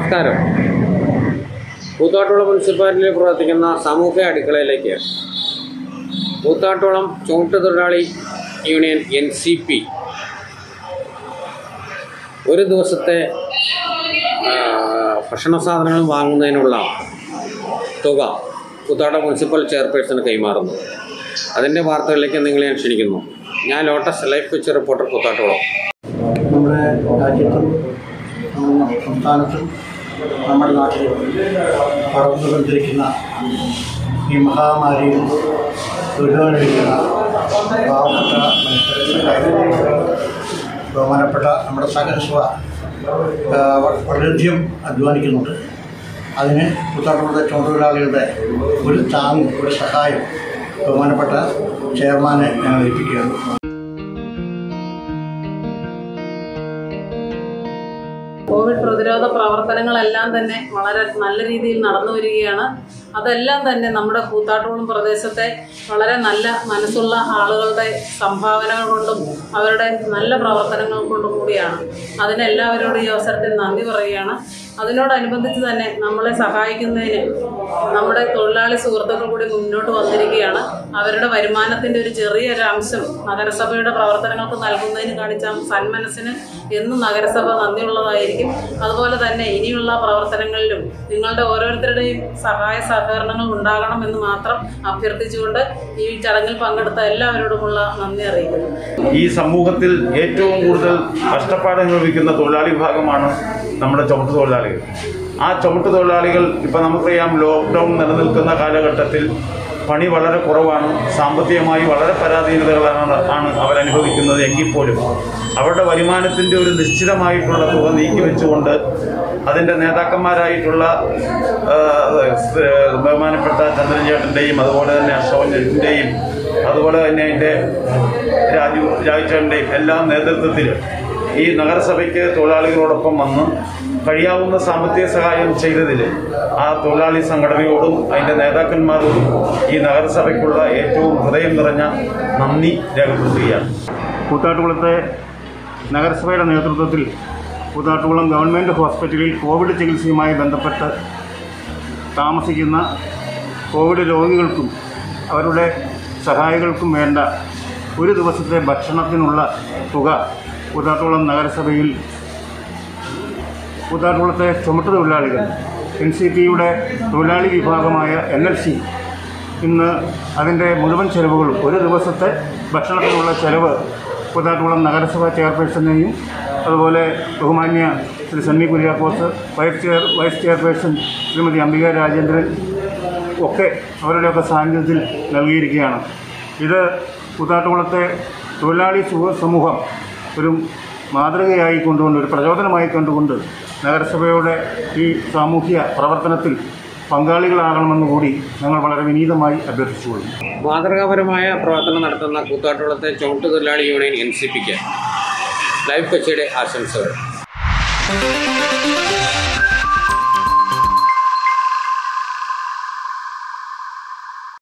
നമസ്കാരം കൂത്താട്ടോളം മുനിസിപ്പാലിറ്റിയിൽ പ്രവർത്തിക്കുന്ന സാമൂഹ്യ അടുക്കളയിലേക്ക് കൂത്താട്ടോളം ചുമട്ടുതൊഴിലാളി യൂണിയൻ എൻ സി പി ഒരു ദിവസത്തെ ആ, ഭക്ഷണ സാധനങ്ങൾ വാങ്ങുന്നതിനുള്ള തുക കൂത്താട്ടം മുനിസിപ്പൽ ചെയർപേഴ്സണ് കൈമാറുന്നു അതിൻ്റെ വാർത്തകളിലേക്ക് നിങ്ങളെ ഞാൻ ക്ഷണിക്കുന്നു ഞാൻ lotus life picture reporter Koothattukulam നമ്മുടെ രാജ്യത്തും നമ്മുടെ സംസ്ഥാനത്തും നമ്മുടെ നാട്ടിലും പടർന്നു സഞ്ചരിക്കുന്ന ഈ മഹാമാരിയിൽ ദുരിതമനുഭവിക്കുന്ന പാവപ്പെട്ട മനുഷ്യരെ ബഹുമാനപ്പെട്ട നമ്മുടെ സഹകർഷവ വളരെയധികം അധ്വാനിക്കുന്നുണ്ട് അതിന് പുത്താട്ടുള്ള തൊഴിലാളികളുടെ ഒരു താങ്ങ് ഒരു സഹായം ബഹുമാനപ്പെട്ട ചെയർമാനെ ഞങ്ങൾ ഏൽപ്പിക്കുകയാണ് കോവിഡ് പ്രതിരോധ പ്രവർത്തനങ്ങളെല്ലാം തന്നെ വളരെ നല്ല രീതിയിൽ നടന്നു വരികയാണ് അതെല്ലാം തന്നെ നമ്മുടെ കൂത്താട്ടുകുളം പ്രദേശത്തെ വളരെ നല്ല മനസ്സുള്ള ആളുകളുടെ സംഭാവനകൾ കൊണ്ടും അവരുടെ നല്ല പ്രവർത്തനങ്ങൾ കൊണ്ടും കൂടിയാണ് അതിനെല്ലാവരോടും ഈ അവസരത്തിൽ നന്ദി പറയുകയാണ് അതിനോടനുബന്ധിച്ച് തന്നെ നമ്മളെ സഹായിക്കുന്നതിന് നമ്മുടെ തൊഴിലാളി സുഹൃത്തുക്കൾ കൂടി മുന്നോട്ട് വന്നിരിക്കുകയാണ് അവരുടെ വരുമാനത്തിൻ്റെ ഒരു ചെറിയൊരു അംശം നഗരസഭയുടെ പ്രവർത്തനങ്ങൾക്ക് നൽകുന്നതിന് കാണിച്ച സന്മനസ്സിന് എന്നും നഗരസഭ നന്ദിയുള്ളതായിരിക്കും അതുപോലെ തന്നെ ഇനിയുള്ള പ്രവർത്തനങ്ങളിലും നിങ്ങളുടെ ഓരോരുത്തരുടെയും സഹായ സഹകരണങ്ങൾ ഉണ്ടാകണമെന്ന് മാത്രം അഭ്യർത്ഥിച്ചുകൊണ്ട് ഈ ചടങ്ങിൽ പങ്കെടുത്ത എല്ലാവരോടുമുള്ള നന്ദി അറിയിക്കുന്നു ഈ സമൂഹത്തിൽ ഏറ്റവും കൂടുതൽ കഷ്ടപ്പാട് അനുഭവിക്കുന്ന തൊഴിലാളി വിഭാഗമാണ് നമ്മുടെ ചുമട്ട് തൊഴിലാളികൾ ആ ചുമട്ട് തൊഴിലാളികൾ ഇപ്പം നമുക്കറിയാം ലോക്ക്ഡൗൺ നിലനിൽക്കുന്ന കാലഘട്ടത്തിൽ പണി വളരെ കുറവാണ് സാമ്പത്തികമായി വളരെ പരാധീനതകളാണ് ആണ് അവരനുഭവിക്കുന്നത് എങ്കിൽ പോലും അവരുടെ വരുമാനത്തിൻ്റെ ഒരു നിശ്ചിതമായിട്ടുള്ള തുക നീക്കി വെച്ചുകൊണ്ട് അതിൻ്റെ നേതാക്കന്മാരായിട്ടുള്ള ആ, സ്- ബഹുമാനപ്പെട്ട ചന്ദ്രൻ ചേട്ടൻ്റെയും അതുപോലെ തന്നെ അശോകൻ്റെയും അതുപോലെ തന്നെ അതിൻ്റെ രാജു രാജുചേട്ടൻ്റെയും എല്ലാം നേതൃത്വത്തിൽ ഈ നഗരസഭയ്ക്ക് തൊഴിലാളികളോടൊപ്പം വന്ന് കഴിയാവുന്ന സാമ്പത്തിക സഹായം ചെയ്തതിൽ ആ തൊഴിലാളി സംഘടനയോടും അതിൻ്റെ നേതാക്കന്മാരോടും ഈ നഗരസഭയ്ക്കുള്ള ഏറ്റവും ഹൃദയം നിറഞ്ഞ നന്ദി രേഖപ്പെടുത്തുകയാണ് കൂത്താട്ടുകുളത്തെ നഗരസഭയുടെ നേതൃത്വത്തിൽ കൂത്താട്ടുകുളം ഗവൺമെൻറ് ഹോസ്പിറ്റലിൽ കോവിഡ് ചികിത്സയുമായി ബന്ധപ്പെട്ട് താമസിക്കുന്ന കോവിഡ് രോഗികൾക്കും അവരുടെ സഹായികൾക്കും വേണ്ട ഒരു ദിവസത്തെ ഭക്ഷണത്തിനുള്ള തുക കൂത്താട്ടുകുളം നഗരസഭയിൽ കൂത്താട്ടുകുളത്തെ ചുമട്ട് തൊഴിലാളികൾ എൻ സി പിയുടെ തൊഴിലാളി വിഭാഗമായ എൻ എൽ സി ഇന്ന് അതിൻ്റെ മുഴുവൻ ചെലവുകളും ഒരു ദിവസത്തെ ഭക്ഷണത്തിനുള്ള ചെലവ് കൂത്താട്ടുകുളം നഗരസഭാ ചെയർപേഴ്സണെയും അതുപോലെ ബഹുമാന്യ Shri Sunny Kuriakose vice chair vice chairperson Shrimati Ambika Rajendran ഒക്കെ അവരുടെയൊക്കെ സാന്നിധ്യത്തിൽ നൽകിയിരിക്കുകയാണ് ഇത് കൂത്താട്ടുകുളത്തെ തൊഴിലാളി സുഹൃ സമൂഹം ഒരു മാതൃകയായി കൊണ്ടുകൊണ്ട് ഒരു പ്രചോദനമായി കണ്ടുകൊണ്ട് നഗരസഭയുടെ ഈ സാമൂഹ്യ പ്രവർത്തനത്തിൽ പങ്കാളികളാകണമെന്ന് കൂടി ഞങ്ങൾ വളരെ വിനീതമായി അഭ്യർത്ഥിച്ചുകൊള്ളുന്നു മാതൃകാപരമായ പ്രവർത്തനം നടത്തുന്ന കൂത്താട്ടോളത്തെ ചുമട്ടുതൊഴിലാളി യൂണിയൻ എൻ സി പിക്ക് ലൈഫ് കൊച്ചിയുടെ ആശംസകൾ